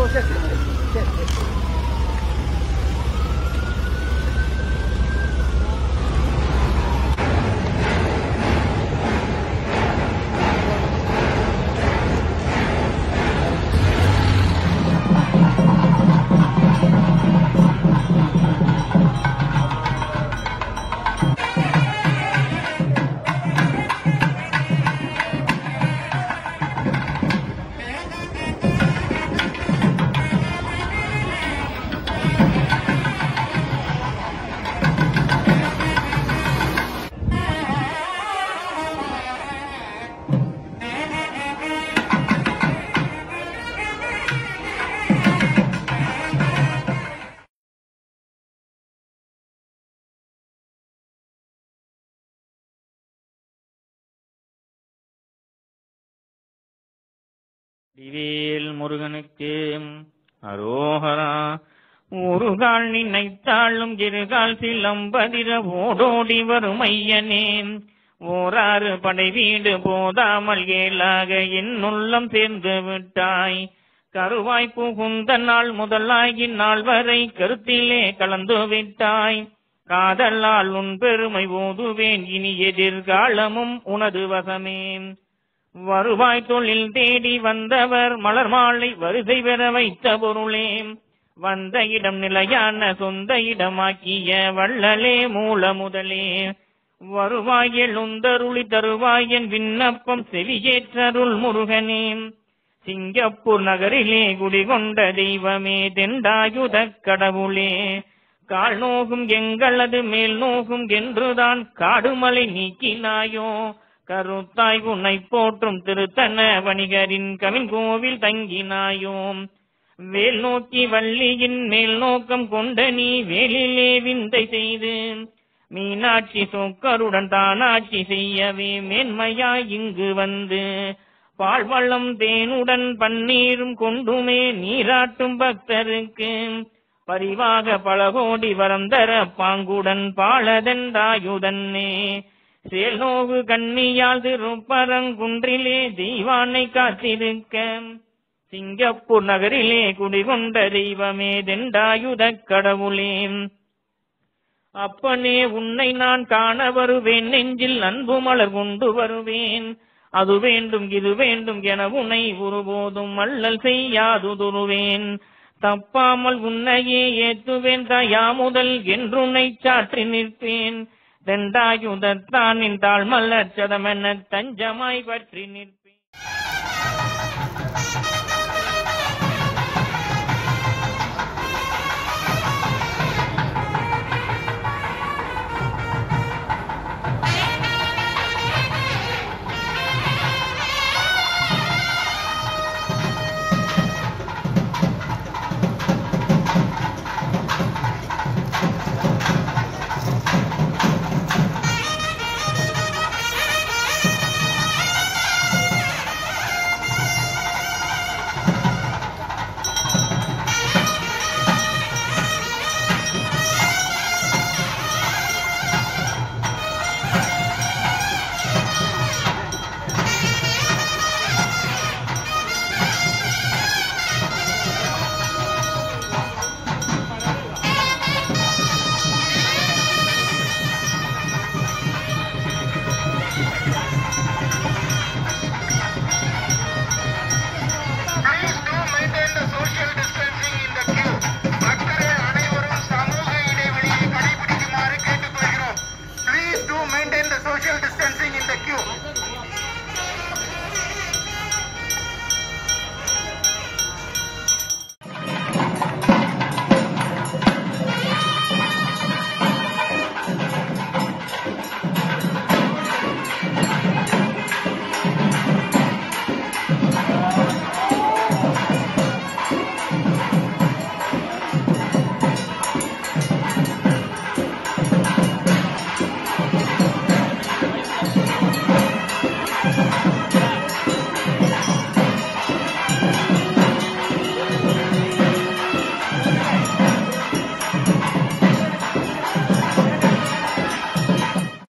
சரி சரி சரி திவேல் முருகனுக்கு அரோகரா ஒரு நினைத்தாளும் இருகால் சிலம்பதிர ஓடோடி வரும் ஐயனே ஓராறு படை வீடு போதாமல் ஏலாக என் உள்ளம் சேர்ந்து விட்டாய் கருவாய் புகுந்த நாள் முதலாகி நாள் வரை கருத்திலே கலந்து விட்டாய் காதலால் உன் பெருமை ஓதுவேன் இனி எதிர்காலமும் உனது வசமே வருவாய் தொழில் தேடி வந்தவர் மலர் மாலை வரிசை பெற வைத்த பொருளே வந்த இடம் நிலையான சொந்த இடமாக்கிய வள்ளலே மூல முதலே வருவாய் எழுந்தருளி தருவாய் என் விண்ணப்பம் செவியேற்றருள் முருகனே சிங்கப்பூர் நகரிலே குடிகொண்ட தெய்வமே தெண்டாயுத கடவுளே கால் நோகும் எங்களது மேல் நோகும் என்றுதான் காடுமலை நீக்கினாயோ கருத்தாய் உன்னை போற்றும் திருத்தன வணிகரின் கவின் கோவில் தங்கினாயோம் வேல் நோக்கி வள்ளியின் மேல் நோக்கம் கொண்ட நீ வேலிலே விந்தை செய்து மீனாட்சி சொக்கருடன் தானாட்சி செய்யவே மேன்மையாய் இங்கு வந்து பால்வளம் தேனுடன் பன்னீரும் கொண்டுமே நீராட்டும் பக்தருக்கு பரிவாக பல கோடி வரம் தர பாங்குடன் பாலதென்றாயுதன்னே சேலோகு கண்ணியால் திருப்பரங்குன்றிலே தெய்வானை காத்திருக்க சிங்கப்பூர் நகரிலே குடிகொண்ட தெய்வமே தெண்டாயுத கடவுளே அப்பனே உன்னை நான் காண வருவேன் நெஞ்சில் அன்பு மலர் கொண்டு வருவேன் அது வேண்டும் இது வேண்டும் என உன்னை ஒருபோதும் அல்லல் செய்யாது துருவேன் தப்பாமல் உன்னையே ஏத்துவேன் தயா முதல் என்றுன்னை சாற்றி நிற்பேன் தெண்டாயுதத்தானின் தாழ் மலர் சதமென தஞ்சமாய் பற்றி நிற்பேன் Please do maintain the social distancing in the queue. பக்தர்கள் அனைவரும் சமூக இடைவெளியை கடைபிடிக்குமாறு கேட்டுக்கொள்கிறோம். Please do maintain the social distancing in the queue.